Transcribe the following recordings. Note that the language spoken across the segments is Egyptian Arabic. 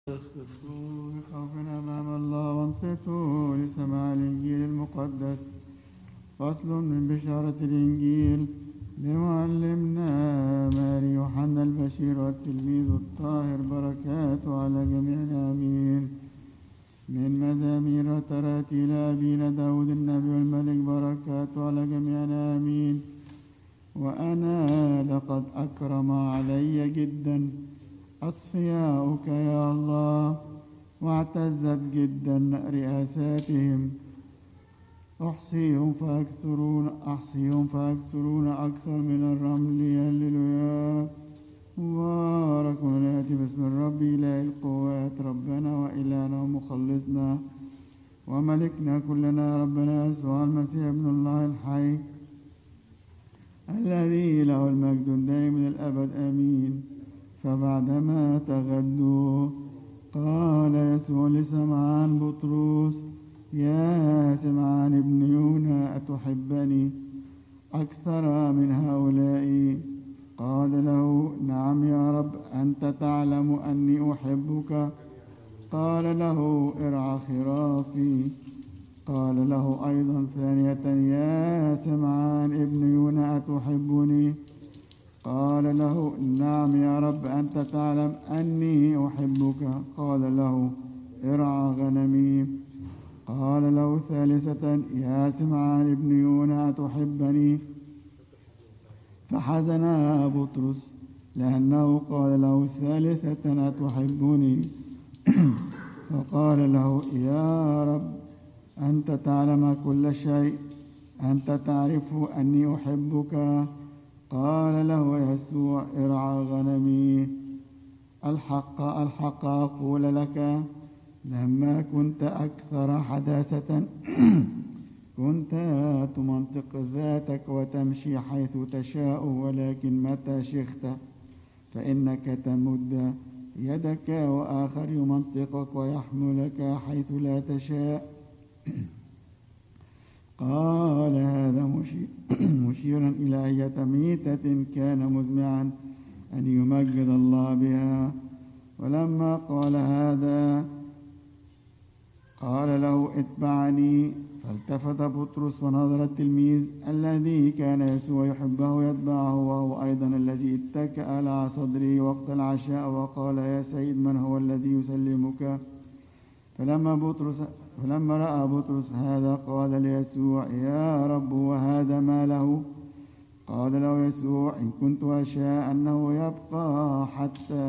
اسكتوا بخوف أمام الله وانصتوا لسماع الإنجيل المقدس فصل من بشارة الإنجيل لمعلمنا ماري يوحنا البشير والتلميذ الطاهر بركاته على جميعنا آمين من مزامير تراتيل أبينا داود النبي والملك بركاته على جميعنا آمين وأنا لقد أكرم علي جدا أصفياؤك يا الله واعتزت جدا رئاساتهم أحصيهم فأكثرون أحصيهم فأكثرون أكثر من الرمل هللويا مبارك الآتي باسم الرب إله القوات ربنا وإلهنا ومخلصنا وملكنا كلنا ربنا يسوع المسيح ابن الله الحي الذي له المجد الدائم للأبد آمين فبعدما تغدوا قال يسوع لسمعان بطرس يا سمعان ابن يونا أتحبني أكثر من هؤلاء قال له نعم يا رب أنت تعلم أني أحبك قال له ارعى خرافي قال له أيضا ثانية يا سمعان ابن يونا أتحبني قال له نعم يا رب أنت تعلم أني أحبك قال له ارعى غنمي قال له ثالثة يا سمعان ابن يونا أتحبني فحزن بطرس لأنه قال له ثالثة أتحبني فقال له يا رب أنت تعلم كل شيء أنت تعرف أني أحبك قال له يسوع ارعى غنمي الحق الحق أقول لك لما كنت أكثر حداثة كنت تمنطق ذاتك وتمشي حيث تشاء ولكن متى شخت فإنك تمد يدك وآخر يمنطقك ويحملك حيث لا تشاء قال هذا مشيرا إلى أية ميتة كان مزمعا أن يمجد الله بها ولما قال هذا قال له اتبعني فالتفت بطرس ونظر التلميذ الذي كان يسوع يحبه يتبعه وهو أيضا الذي اتكأ على صدره وقت العشاء وقال يا سيد من هو الذي يسلمك فلما بطرس فلما رأى بطرس هذا قال ليسوع يا رب وهذا ما له قال له يسوع إن كنت أشاء أنه يبقى حتى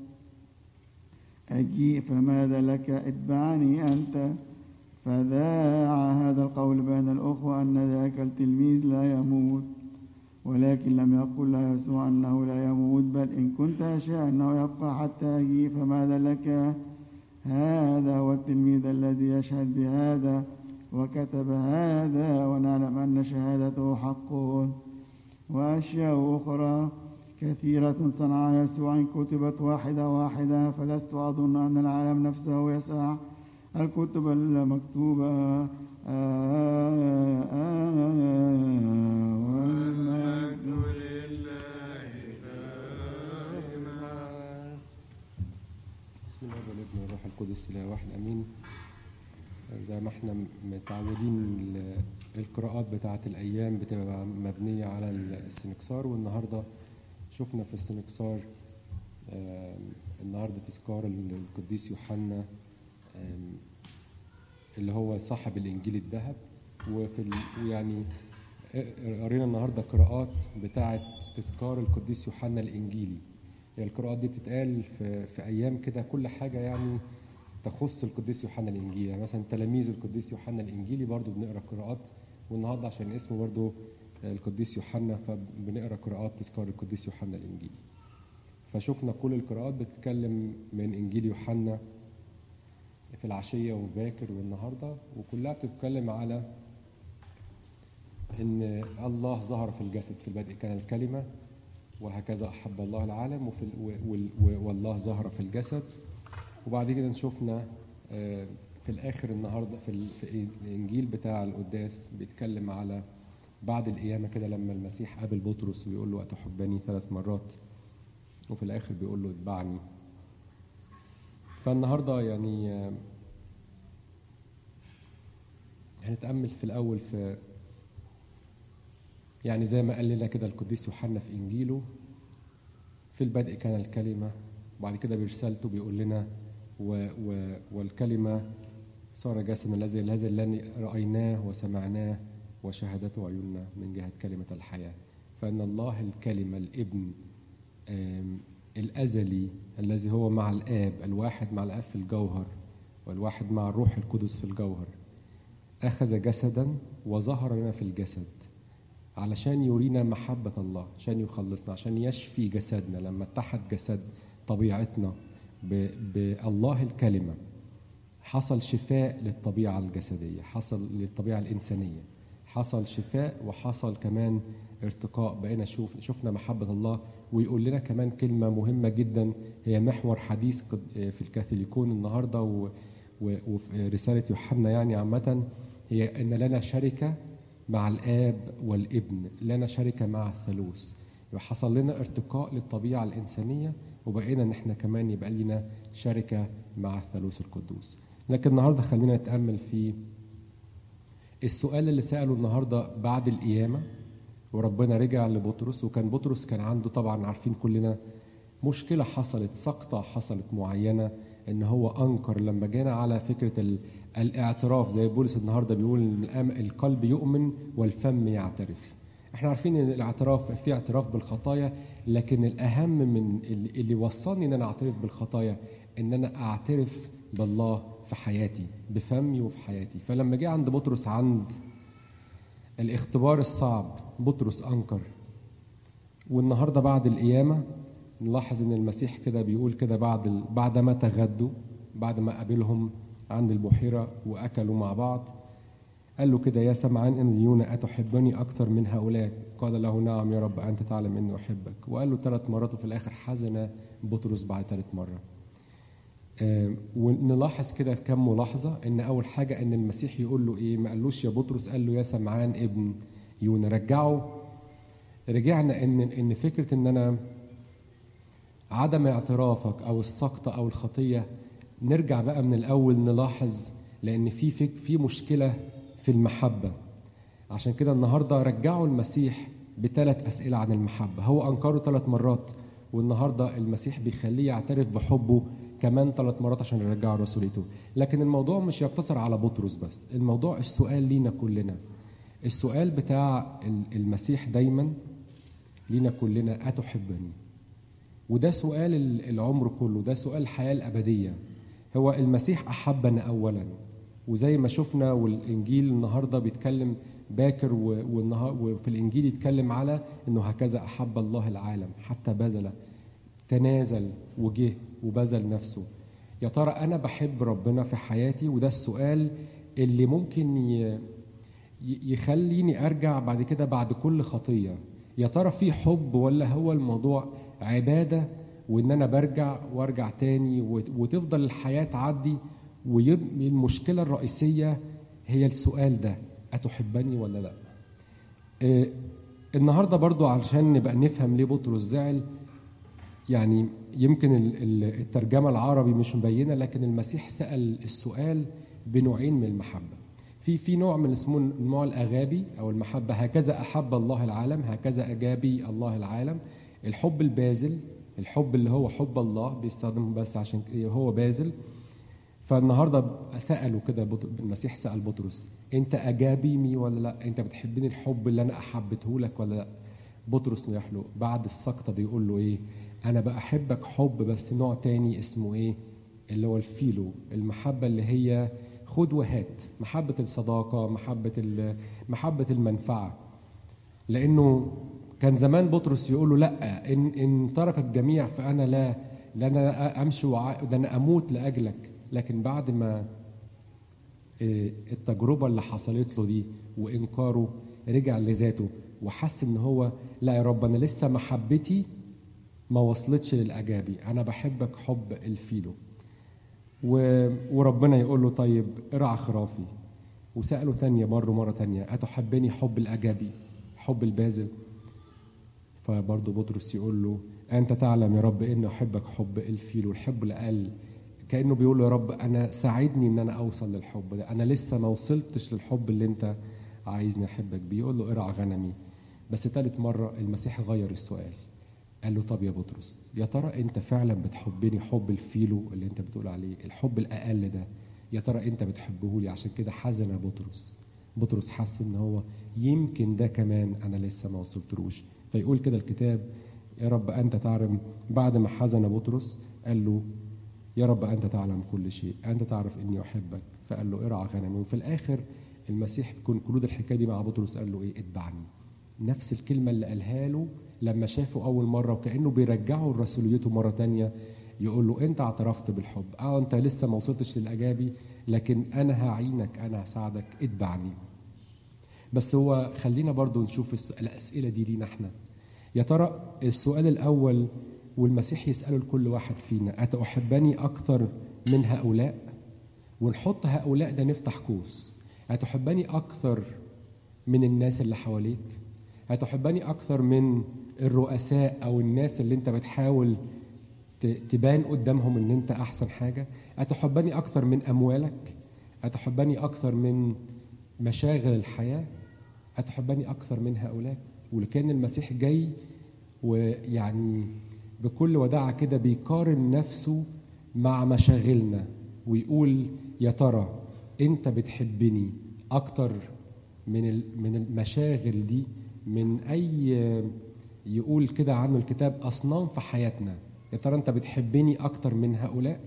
أجيء فماذا لك اتبعني أنت فذاع هذا القول بين الأخوة أن ذاك التلميذ لا يموت ولكن لم يقل له يسوع أنه لا يموت بل إن كنت أشاء أنه يبقى حتى أجيء فماذا لك هذا هو التلميذ الذي يشهد بهذا وكتب هذا ونعلم أن شهادته حق وأشياء أخرى كثيرة صنع يسوع إن كتبت واحدة واحدة فلست أظن أن العالم نفسه يسع الكتب المكتوبة آه آه والمجد لله بسم الله والابن والروح القدس اله واحد امين زي ما احنا متعودين ال- القراءات بتاعه الايام بتبقى مبنيه على السنكسار والنهارده شفنا في السنكسار آم، النهارده تذكار القديس يوحنا آم، اللي هو صاحب الانجيل الذهب وفي ال... ويعني قرينا النهارده قراءات بتاعه تذكار القديس يوحنا الانجيلي هي القراءات دي بتتقال في, في ايام كده كل حاجه يعني تخص القديس يوحنا الانجيلي يعني مثلا تلاميذ القديس يوحنا الانجيلي برضو بنقرا قراءات والنهارده عشان اسمه برضو القديس يوحنا فبنقرا قراءات تذكار القديس يوحنا الانجيلي فشفنا كل القراءات بتتكلم من انجيل يوحنا في العشيه وفي باكر والنهارده وكلها بتتكلم على ان الله ظهر في الجسد في البدء كان الكلمه وهكذا احب الله العالم وفي ال- و- وال- و- والله ظهر في الجسد وبعد كده شفنا آه، في الاخر النهارده في ال- في الانجيل بتاع القداس بيتكلم على بعد القيامه كده لما المسيح قابل بطرس ويقول له اتحبني ثلاث مرات وفي الاخر بيقول له اتبعني فالنهارده يعني آه، هنتأمل في الأول في يعني زي ما قال لنا كده القديس يوحنا في إنجيله في البدء كان الكلمة وبعد كده برسالته بيقول لنا و و والكلمة صار جسدا الذي الذي الذي رأيناه وسمعناه وشهدته عيوننا من جهة كلمة الحياة فإن الله الكلمة الابن آم، الأزلي الذي هو مع الآب الواحد مع الآب في الجوهر والواحد مع الروح القدس في الجوهر أخذ جسدا وظهر لنا في الجسد علشان يرينا محبة الله عشان يخلصنا عشان يشفي جسدنا لما اتحد جسد طبيعتنا ب- بالله الكلمة حصل شفاء للطبيعة الجسدية حصل للطبيعة الإنسانية حصل شفاء وحصل كمان ارتقاء بقينا شوف شفنا محبة الله ويقول لنا كمان كلمة مهمة جدا هي محور حديث قد- في الكاثوليكون النهاردة و- و- وفي رسالة يوحنا يعني عامة هي أن لنا شركة مع الآب والابن لنا شركة مع الثالوث يبقى حصل لنا ارتقاء للطبيعة الإنسانية وبقينا إن إحنا كمان يبقى لنا شركة مع الثالوث القدوس لكن النهاردة خلينا نتأمل في السؤال اللي سأله النهاردة بعد القيامة وربنا رجع لبطرس وكان بطرس كان عنده طبعا عارفين كلنا مشكلة حصلت سقطة حصلت معينة ان هو انكر لما جينا على فكرة ال- الاعتراف زي بولس النهاردة بيقول إن الأم- القلب يؤمن والفم يعترف احنا عارفين ان الاعتراف في اعتراف بالخطايا لكن الاهم من اللي اللي وصلني ان انا اعترف بالخطايا ان انا اعترف بالله في حياتي بفمي وفي حياتي فلما جه عند بطرس عند الاختبار الصعب بطرس انكر والنهارده بعد القيامه نلاحظ ان المسيح كده بيقول كده بعد ال... بعد ما تغدوا بعد ما قابلهم عند البحيره واكلوا مع بعض قال له كده يا سمعان ان يونا اتحبني اكثر من هؤلاء قال له نعم يا رب انت تعلم اني احبك وقال له ثلاث مرات وفي الاخر حزن بطرس بعد ثالث مره آه، ونلاحظ كده في كم ملاحظه ان اول حاجه ان المسيح يقول له ايه ما قالوش يا بطرس قال له يا سمعان ابن يونا رجعه رجعنا ان ان فكره ان انا عدم اعترافك او السقطه او الخطيه نرجع بقى من الاول نلاحظ لان في فك في مشكله في المحبه عشان كده النهارده رجعوا المسيح بثلاث اسئله عن المحبه هو انكره ثلاث مرات والنهارده المسيح بيخليه يعترف بحبه كمان ثلاث مرات عشان يرجعه رسولته لكن الموضوع مش يقتصر على بطرس بس الموضوع السؤال لينا كلنا السؤال بتاع المسيح دايما لينا كلنا أتحبني وده سؤال العمر كله ده سؤال الحياة الأبدية هو المسيح أحبنا أولا وزي ما شفنا والإنجيل النهاردة بيتكلم باكر والنهار وفي الإنجيل يتكلم على أنه هكذا أحب الله العالم حتى بذل تنازل وجه وبذل نفسه يا ترى أنا بحب ربنا في حياتي وده السؤال اللي ممكن يخليني أرجع بعد كده بعد كل خطية يا ترى في حب ولا هو الموضوع عبادة وإن أنا برجع وأرجع تاني وتفضل الحياة تعدي ويبقى المشكلة الرئيسية هي السؤال ده أتحبني ولا لا إيه النهاردة برضو علشان نبقى نفهم ليه بطرس زعل يعني يمكن الترجمة العربي مش مبينة لكن المسيح سأل السؤال بنوعين من المحبة في في نوع من اسمه النوع الاغابي او المحبه هكذا احب الله العالم هكذا اجابي الله العالم الحب البازل الحب اللي هو حب الله بيستخدمه بس عشان هو بازل فالنهارده سالوا كده المسيح سال بطرس انت اجابي مي ولا لا انت بتحبني الحب اللي انا احبته لك ولا لا بطرس نجح له بعد السقطه دي يقول له ايه انا بحبك حب بس نوع تاني اسمه ايه اللي هو الفيلو المحبه اللي هي خد وهات محبة الصداقة محبة محبة المنفعة لأنه كان زمان بطرس يقول له لا إن إن ترك الجميع فأنا لا لا أنا أمشي وع... ده أنا أموت لأجلك لكن بعد ما التجربة اللي حصلت له دي وإنكاره رجع لذاته وحس إن هو لا يا رب أنا لسه محبتي ما وصلتش للأجابي أنا بحبك حب الفيلو وربنا يقول له طيب ارعى خرافي وسأله تانية مرة مرة تانية أتحبني حب الأجابي حب البازل فبرضه بطرس يقول له أنت تعلم يا رب إن أحبك حب الفيل والحب الأقل كانه بيقول له يا رب انا ساعدني ان انا اوصل للحب ده انا لسه ما وصلتش للحب اللي انت عايزني احبك بيه يقول له ارعى غنمي بس ثالث مره المسيح غير السؤال قال له طب يا بطرس يا ترى انت فعلا بتحبني حب الفيلو اللي انت بتقول عليه الحب الاقل ده يا ترى انت بتحبه لي عشان كده حزن بطرس بطرس حس ان هو يمكن ده كمان انا لسه ما وصلتلوش فيقول كده الكتاب يا رب انت تعلم بعد ما حزن بطرس قال له يا رب انت تعلم كل شيء انت تعرف اني احبك فقال له ارعى غنمي وفي الاخر المسيح كونكلود الحكايه دي مع بطرس قال له ايه اتبعني نفس الكلمه اللي قالها له لما شافه اول مره وكانه بيرجعه لرسوليته مره تانية يقول له انت اعترفت بالحب اه انت لسه ما وصلتش للاجابي لكن انا هعينك انا هساعدك اتبعني بس هو خلينا برضو نشوف الاسئله دي لينا احنا يا ترى السؤال الاول والمسيح يساله لكل واحد فينا اتحبني اكثر من هؤلاء ونحط هؤلاء ده نفتح قوس هتحبني اكثر من الناس اللي حواليك هتحبني اكثر من الرؤساء او الناس اللي انت بتحاول تبان قدامهم ان انت احسن حاجه اتحبني اكثر من اموالك اتحبني اكثر من مشاغل الحياه اتحبني اكثر من هؤلاء ولكن المسيح جاي ويعني بكل وداعة كده بيقارن نفسه مع مشاغلنا ويقول يا ترى انت بتحبني اكتر من من المشاغل دي من اي يقول كده عنه الكتاب اصنام في حياتنا يا ترى انت بتحبني اكتر من هؤلاء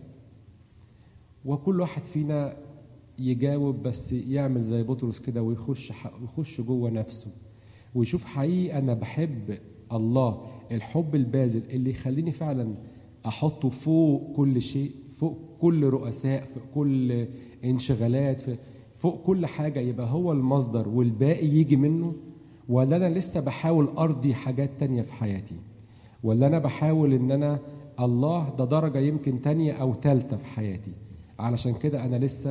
وكل واحد فينا يجاوب بس يعمل زي بطرس كده ويخش يخش جوه نفسه ويشوف حقيقي انا بحب الله الحب الباذل اللي يخليني فعلا احطه فوق كل شيء فوق كل رؤساء فوق كل انشغالات فوق كل حاجه يبقى هو المصدر والباقي يجي منه ولا انا لسه بحاول ارضي حاجات تانية في حياتي ولا انا بحاول ان انا الله ده درجة يمكن تانية او تالتة في حياتي علشان كده انا لسه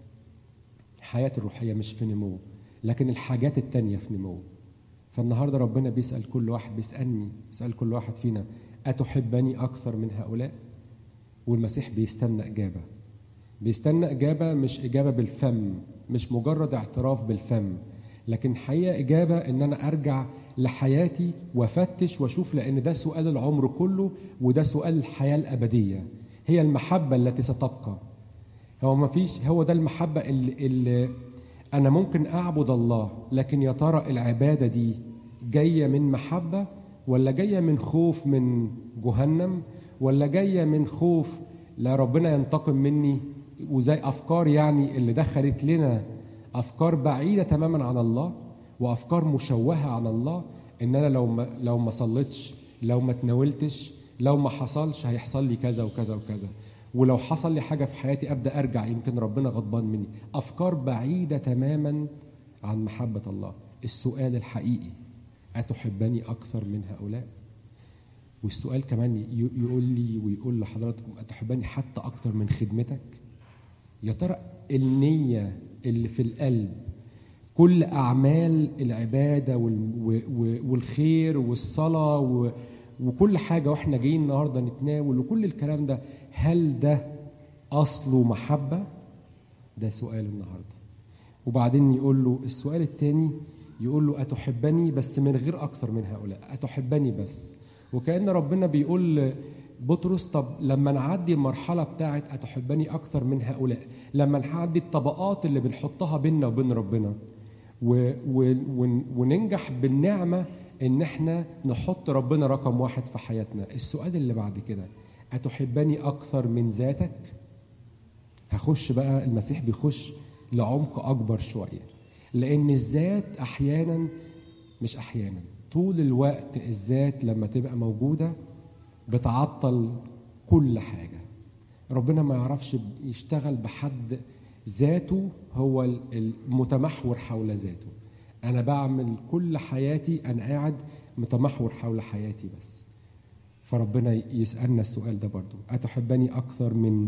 حياتي الروحية مش في نمو لكن الحاجات التانية في نمو فالنهارده ربنا بيسأل كل واحد بيسألني بيسأل كل واحد فينا أتحبني أكثر من هؤلاء؟ والمسيح بيستنى إجابة بيستنى إجابة مش إجابة بالفم مش مجرد اعتراف بالفم لكن حقيقة إجابة إن أنا أرجع لحياتي وأفتش وأشوف لأن ده سؤال العمر كله وده سؤال الحياة الأبدية هي المحبة التي ستبقى هو ما فيش هو ده المحبة اللي, اللي أنا ممكن أعبد الله لكن يا ترى العبادة دي جاية من محبة ولا جاية من خوف من جهنم ولا جاية من خوف لا ربنا ينتقم مني وزي أفكار يعني اللي دخلت لنا أفكار بعيدة تماما عن الله وأفكار مشوهة عن الله إن أنا لو ما لو ما صليتش لو ما تناولتش لو ما حصلش هيحصل لي كذا وكذا وكذا ولو حصل لي حاجه في حياتي ابدا ارجع يمكن ربنا غضبان مني افكار بعيده تماما عن محبه الله السؤال الحقيقي اتحبني اكثر من هؤلاء والسؤال كمان يقول لي ويقول لحضراتكم اتحبني حتى اكثر من خدمتك يا ترى النيه اللي في القلب كل اعمال العباده والخير والصلاه وكل حاجه واحنا جايين النهارده نتناول وكل الكلام ده هل ده اصله محبه ده سؤال النهارده وبعدين يقول له السؤال الثاني يقول له اتحبني بس من غير اكثر من هؤلاء اتحبني بس وكان ربنا بيقول بطرس طب لما نعدي المرحلة بتاعت أتحبني أكثر من هؤلاء لما نعدي الطبقات اللي بنحطها بيننا وبين ربنا و و وننجح بالنعمة إن إحنا نحط ربنا رقم واحد في حياتنا السؤال اللي بعد كده أتحبني أكثر من ذاتك هخش بقى المسيح بيخش لعمق أكبر شوية لأن الذات أحيانا مش أحيانا طول الوقت الذات لما تبقى موجودة بتعطل كل حاجة ربنا ما يعرفش يشتغل بحد ذاته هو المتمحور حول ذاته أنا بعمل كل حياتي أنا قاعد متمحور حول حياتي بس فربنا يسألنا السؤال ده برضو أتحبني أكثر من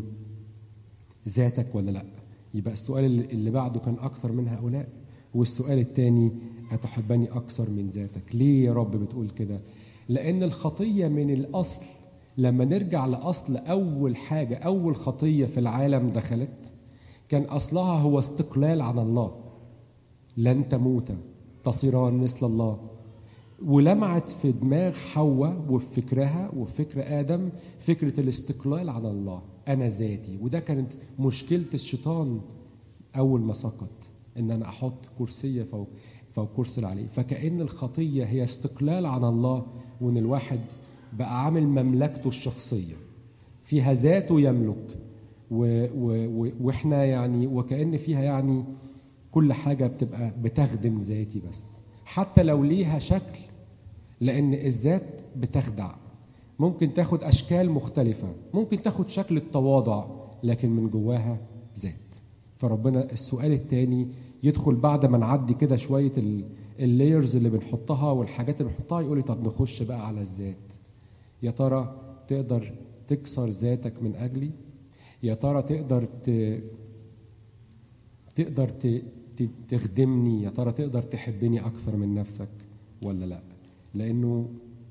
ذاتك ولا لا يبقى السؤال اللي بعده كان أكثر من هؤلاء والسؤال الثاني أتحبني أكثر من ذاتك ليه يا رب بتقول كده لأن الخطية من الأصل لما نرجع لاصل اول حاجه اول خطيه في العالم دخلت كان اصلها هو استقلال عن الله لن تموت تصيران مثل الله ولمعت في دماغ حواء وفي فكرها وفي فكر ادم فكره الاستقلال عن الله انا ذاتي وده كانت مشكله الشيطان اول ما سقط ان انا احط كرسيه فوق فوق كرسي اللي عليه فكأن الخطيه هي استقلال عن الله وان الواحد بقى عامل مملكته الشخصيه فيها ذاته يملك و و و واحنا يعني وكأن فيها يعني كل حاجه بتبقى بتخدم ذاتي بس حتى لو ليها شكل لان الذات بتخدع ممكن تاخد اشكال مختلفه ممكن تاخد شكل التواضع لكن من جواها ذات فربنا السؤال الثاني يدخل بعد ما نعدي كده شويه اللايرز اللي بنحطها والحاجات اللي بنحطها يقول لي طب نخش بقى على الذات يا ترى تقدر تكسر ذاتك من اجلي يا ترى تقدر ت... تقدر ت... ت... تخدمني يا ترى تقدر تحبني اكثر من نفسك ولا لا لانه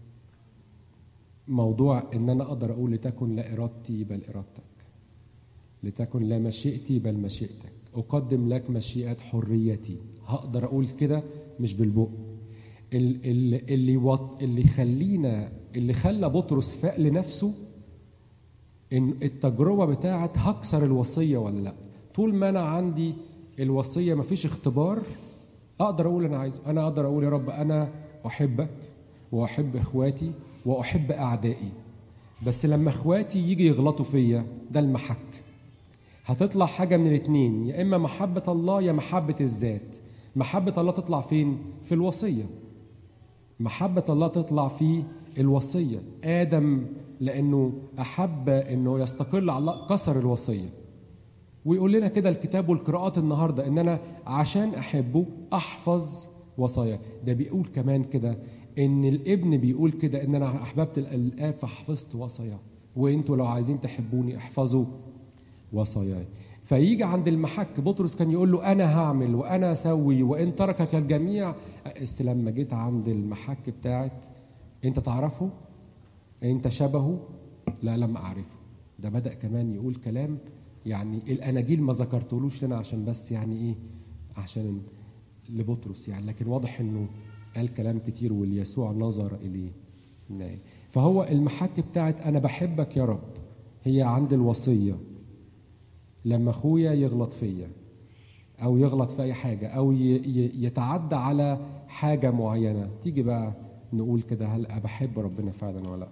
موضوع ان انا اقدر اقول لتكن لا ارادتي بل ارادتك لتكن لا مشيئتي بل مشيئتك اقدم لك مشيئه حريتي هقدر اقول كده مش بالبق اللي اللي وط... اللي خلينا اللي خلى بطرس فاق لنفسه ان التجربه بتاعت هكسر الوصيه ولا لا طول ما انا عندي الوصيه مفيش اختبار اقدر اقول انا عايز انا اقدر اقول يا رب انا احبك واحب اخواتي واحب اعدائي بس لما اخواتي يجي يغلطوا فيا ده المحك هتطلع حاجه من الاثنين يا اما محبه الله يا محبه الذات محبه الله تطلع فين في الوصيه محبه الله تطلع في الوصيه ادم لانه احب انه يستقل على الله كسر الوصيه ويقول لنا كده الكتاب والقراءات النهارده ان انا عشان احبه احفظ وصايا ده بيقول كمان كده ان الابن بيقول كده ان انا احببت الاب فحفظت وصاياه وانتوا لو عايزين تحبوني احفظوا وصاياي فيجي عند المحك بطرس كان يقول له انا هعمل وانا اسوي وان تركك الجميع بس لما جيت عند المحك بتاعت انت تعرفه انت شبهه لا لم اعرفه ده بدا كمان يقول كلام يعني الاناجيل ما ذكرتلوش لنا عشان بس يعني ايه عشان لبطرس يعني لكن واضح انه قال كلام كتير واليسوع نظر اليه فهو المحك بتاعت انا بحبك يا رب هي عند الوصيه لما اخويا يغلط فيا او يغلط في اي حاجه او يتعدى على حاجه معينه تيجي بقى نقول كده هل بحب ربنا فعلا ولا لا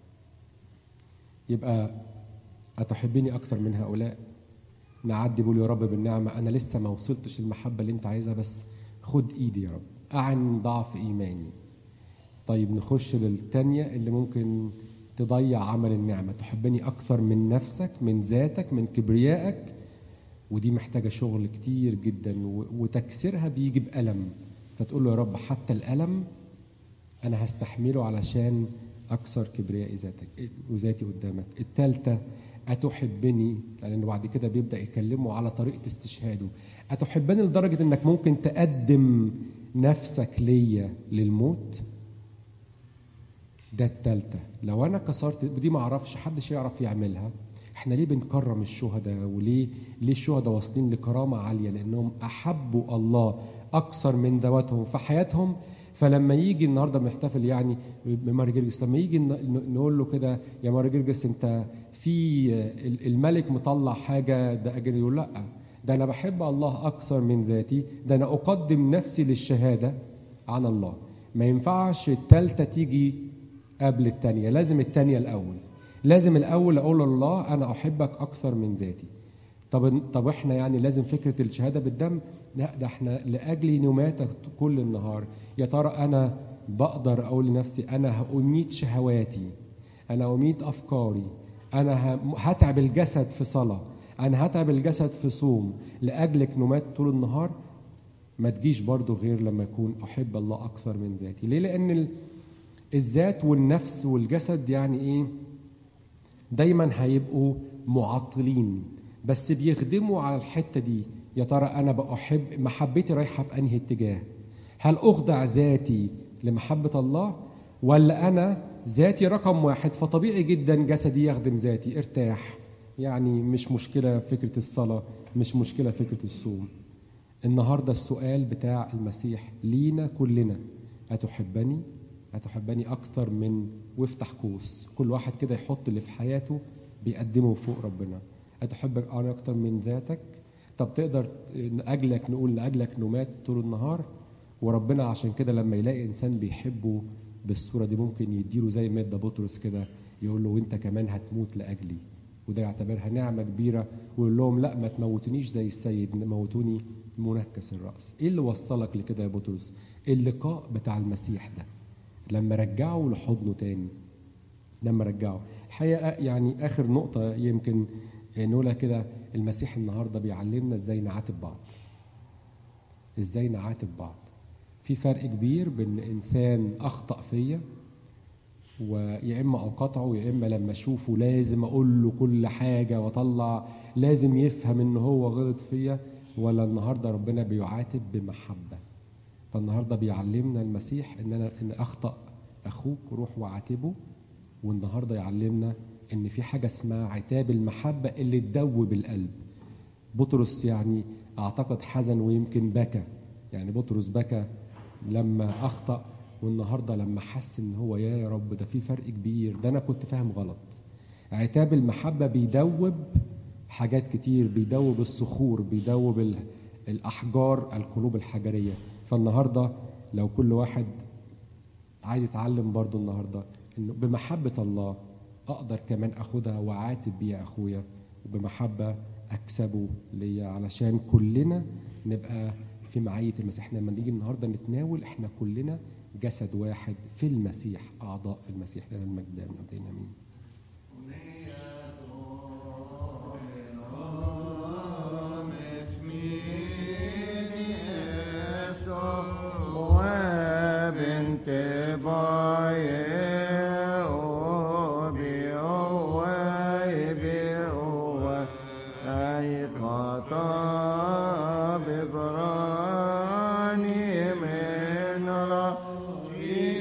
يبقى أتحبني أكثر من هؤلاء نعدي بقول يا رب بالنعمة أنا لسه ما وصلتش المحبة اللي أنت عايزها بس خد إيدي يا رب أعن ضعف إيماني طيب نخش للتانية اللي ممكن تضيع عمل النعمة تحبني أكثر من نفسك من ذاتك من كبريائك ودي محتاجة شغل كتير جدا وتكسيرها بيجي بألم فتقول له يا رب حتى الألم أنا هستحمله علشان أكسر كبريائي ذاتك وذاتي قدامك التالتة أتحبني لأنه بعد كده بيبدأ يكلمه على طريقة استشهاده أتحبني لدرجة إنك ممكن تقدم نفسك ليا للموت ده التالتة لو أنا كسرت ودي ما أعرفش حدش يعرف يعملها احنا ليه بنكرم الشهداء وليه ليه الشهداء واصلين لكرامة عالية لأنهم أحبوا الله أكثر من ذواتهم في حياتهم فلما يجي النهارده بنحتفل يعني بماري جرجس لما يجي نقول له كده يا ماري جرجس انت في الملك مطلع حاجه ده اجل يقول لا ده انا بحب الله اكثر من ذاتي ده انا اقدم نفسي للشهاده عن الله ما ينفعش التالتة تيجي قبل التانية لازم التانية الأول لازم الأول أقول الله أنا أحبك أكثر من ذاتي طب طب احنا يعني لازم فكره الشهاده بالدم لا ده احنا لاجل نمات كل النهار يا ترى انا بقدر اقول لنفسي انا هاميت شهواتي انا اميت افكاري انا هتعب الجسد في صلاه انا هتعب الجسد في صوم لاجلك نمات طول النهار ما تجيش برضو غير لما يكون احب الله اكثر من ذاتي ليه لان الذات والنفس والجسد يعني ايه دايما هيبقوا معطلين بس بيخدموا على الحته دي يا ترى انا بحب محبتي رايحه في انهي اتجاه هل اخضع ذاتي لمحبه الله ولا انا ذاتي رقم واحد فطبيعي جدا جسدي يخدم ذاتي ارتاح يعني مش مشكلة فكرة الصلاة مش مشكلة فكرة الصوم النهاردة السؤال بتاع المسيح لينا كلنا أتحبني هتحبني أكتر من وافتح قوس كل واحد كده يحط اللي في حياته بيقدمه فوق ربنا هتحب أنا أكتر من ذاتك طب تقدر أجلك نقول لأجلك نمات طول النهار وربنا عشان كده لما يلاقي إنسان بيحبه بالصورة دي ممكن يديله زي ما ادى بطرس كده يقول له وانت كمان هتموت لأجلي وده يعتبرها نعمة كبيرة ويقول لهم لا ما تموتنيش زي السيد موتوني منكس الرأس ايه اللي وصلك لكده يا بطرس اللقاء بتاع المسيح ده لما رجعه لحضنه تاني لما رجعه الحقيقة يعني آخر نقطة يمكن نقولها كده المسيح النهاردة بيعلمنا ازاي نعاتب بعض ازاي نعاتب بعض في فرق كبير بين انسان اخطا فيا ويا اما اقاطعه يا اما لما اشوفه لازم اقول له كل حاجه واطلع لازم يفهم ان هو غلط فيا ولا النهارده ربنا بيعاتب بمحبه فالنهارده بيعلمنا المسيح ان انا ان اخطا اخوك روح وعاتبه والنهارده يعلمنا ان في حاجه اسمها عتاب المحبه اللي تدوب القلب بطرس يعني اعتقد حزن ويمكن بكى يعني بطرس بكى لما اخطا والنهارده لما حس ان هو يا يا رب ده في فرق كبير ده انا كنت فاهم غلط عتاب المحبه بيدوب حاجات كتير بيدوب الصخور بيدوب ال- الاحجار القلوب الحجريه فالنهارده لو كل واحد عايز يتعلم برضو النهارده انه بمحبه الله اقدر كمان اخدها واعاتب بيها اخويا وبمحبه اكسبه ليا علشان كلنا نبقى في معيه المسيح احنا لما نيجي النهارده نتناول احنا كلنا جسد واحد في المسيح اعضاء في المسيح لنا المجد من ابدين امين وبنت بايه وبيوه بيوه أي قطع ببراني من ربي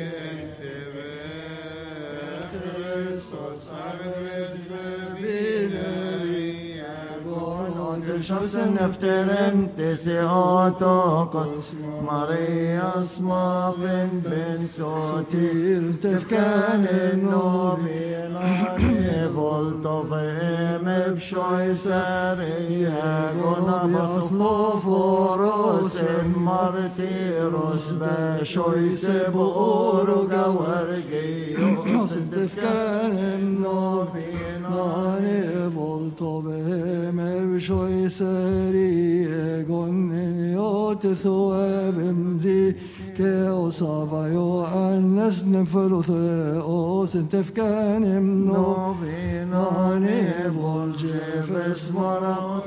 Kristus agnes bevineri Schassen efter inte se åtåkos Maria små ben ben så till Tefkan novilani Volt of em bshoiser Jagona baslo foros en martiros Beshoise boor och gawargi Sen tefkanem novilani volto behem evshoy seri egonnen yot thuabem zi ke osavayo annas nefelo o sen tefkanem novilani volje Jefes marat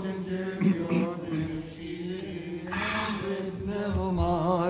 Never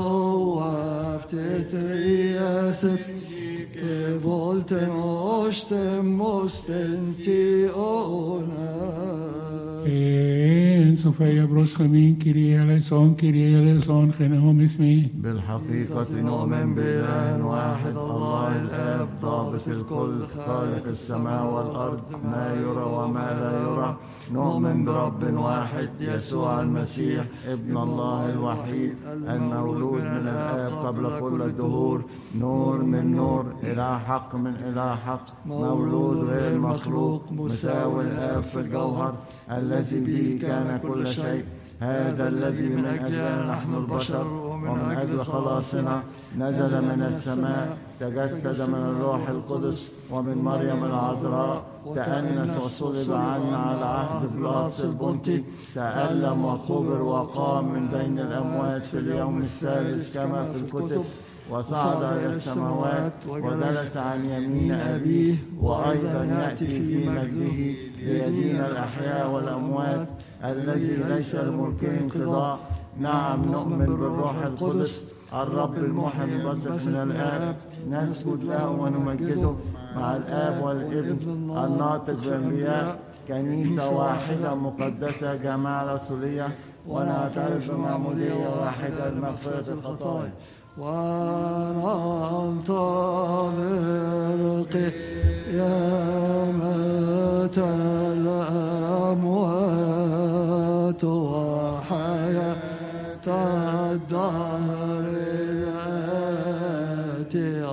aftet riasep Che volte mostem mostenti ona אין סופי יברוס חמין, קירי אלסון, קירי אלסון, חנהו מסמי. بالحقيقة نؤمن بإله واحد الله الآب ضابط الكل خالق السماء والأرض ما يرى وما لا يرى نؤمن برب واحد يسوع المسيح ابن الله الوحيد المولود من الآب قبل كل الدهور نور من نور إلى حق من إلى حق مولود غير مخلوق مساوي الآب في الجوهر الذي به كان كل شيء هذا الذي من أجلنا نحن البشر ومن أجل خلاصنا نزل من السماء تجسد من الروح القدس ومن مريم العذراء تأنس وصلب عنا على عهد بلاطس البنطي تألم وقبر وقام من بين الأموات في اليوم الثالث كما في الكتب وصعد إلى السماوات وجلس عن يمين أبيه وأيضا يأتي في مجده ليدين الأحياء والأموات الذي ليس لملكه انقضاء نعم نؤمن بالروح القدس الرب المحيي المنبثق من الآب نسجد له ونمجده مع الآب والابن الناطق بالأنبياء كنيسة واحدة مقدسة جماعة رسولية ونعترف بمعمودية واحدة لمغفرة الخطايا وننتظر قيامة الأموات وحياة الدهر التي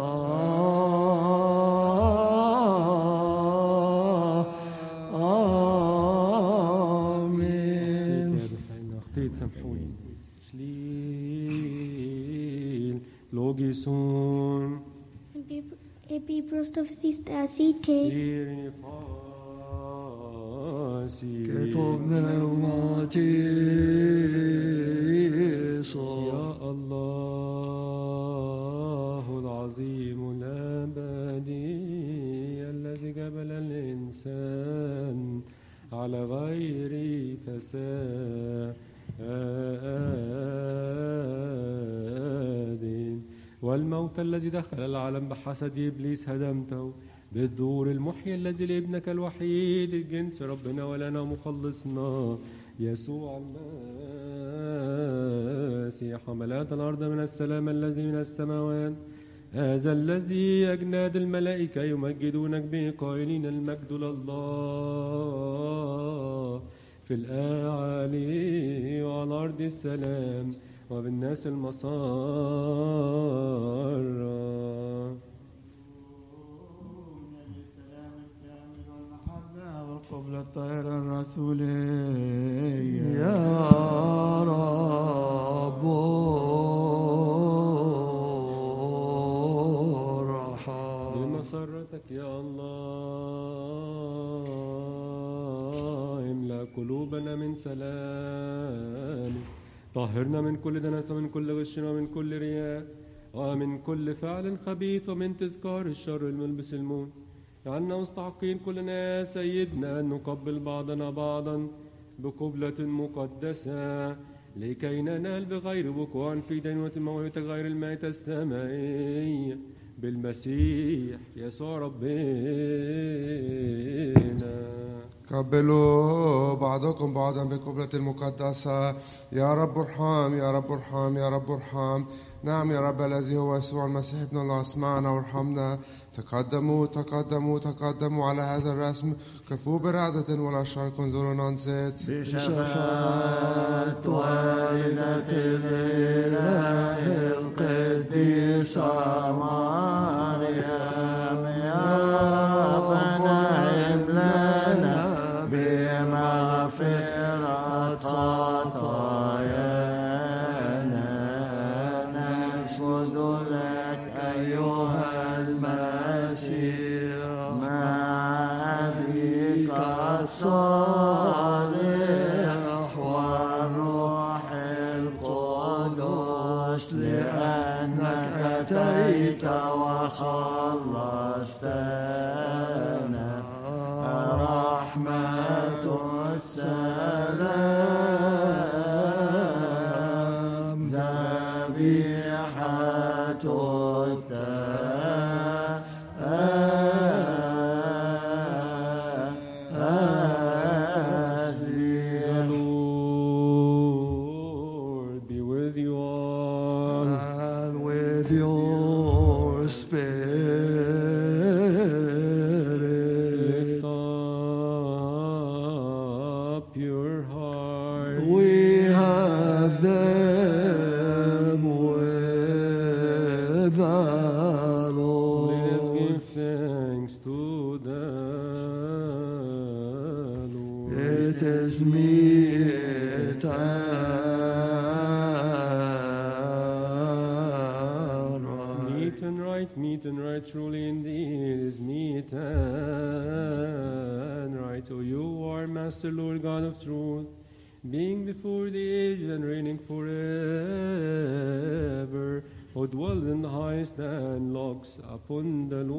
آمين كتاب فإن أخطيت سامحوني شليل لوجيسون Επιπροστοφιστής ασύτε, إيري فاسي كتب نعمتي يا الله العظيم الأبدي الذي جبل الإنسان على غير فساد والموت الذي دخل العالم بحسد إبليس هدمته بالدور المحيي الذي لابنك الوحيد الجنس ربنا ولنا مخلصنا يسوع المسيح وملأت الأرض من السلام الذي من السماوات هذا الذي أجناد الملائكة يمجدونك به قائلين المجد لله في الأعالي وعلى الأرض السلام وبالناس المسار السلام الكامل والمحبة والقبلة الطاهرة الرسولية يا رب ارحم بمسرتك يا الله املأ قلوبنا من سلامك طهرنا من كل دنس ومن كل غش ومن كل رياء ومن كل فعل خبيث ومن تذكار الشر الملبس الموت جعلنا مستحقين كلنا يا سيدنا أن نقبل بعضنا بعضا بقبلة مقدسة لكي ننال بغير وقوع في دينوة موهبة غير الميتة السمائية بالمسيح يسوع ربنا قبلوا بعضكم بعضا بقبلة المقدسة يا رب ارحم يا رب ارحم يا رب ارحم نعم يا رب الذي هو يسوع المسيح ابن الله اسمعنا وارحمنا تقدموا تقدموا تقدموا على هذا الرسم كفوا برعدة ولا شرق انظروا ننزت بشفاعة والدة الإله القديسة مريم يا رب نعم لنا بمغفرة خطايانا نسجد لك أيها المسيح مع أبيك الصالح والروح القدس لأنك أتيت وخلصتنا رحمة السلام ذبيحة The التأذير Lord be with you all. and with your Lift spirit. up your hearts. We have them with the Let us Lord. give thanks to the Lord. It is meet and right. Meet and right, meet and right, truly indeed is meet and right. O you are Master, Lord God of truth, being before the age and reigning forever, who dwells in the highest and looks upon the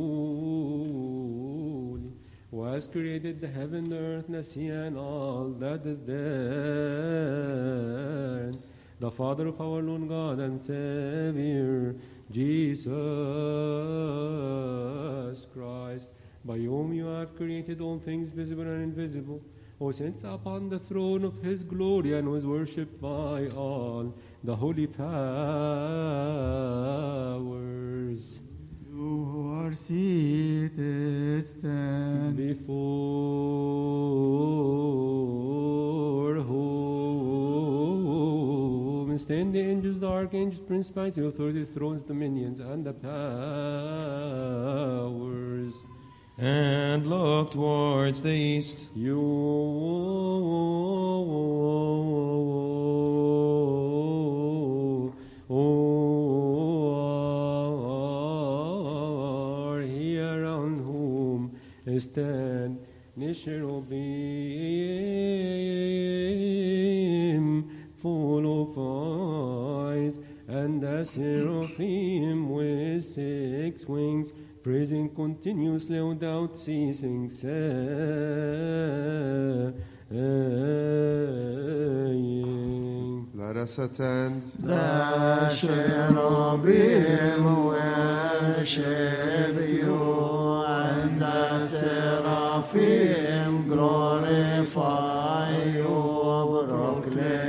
lowly, who has created the heaven, the earth, the sea, and all that is there. The Father of our Lord God and Savior, Jesus Christ, by whom you have created all things visible and invisible, who sits upon the throne of his glory and was worshipped by all the holy powers. You who are seated, stand. Before whom stand the angels, the archangels, principalities, authorities, thrones, dominions, and the powers. And look towards the east. You are he around whom stand cherubim full of eyes, and the seraphim with six wings, praising continuously without ceasing, saying, Let us attend. The cherubim worship you, and the seraphim glorify you, proclaim.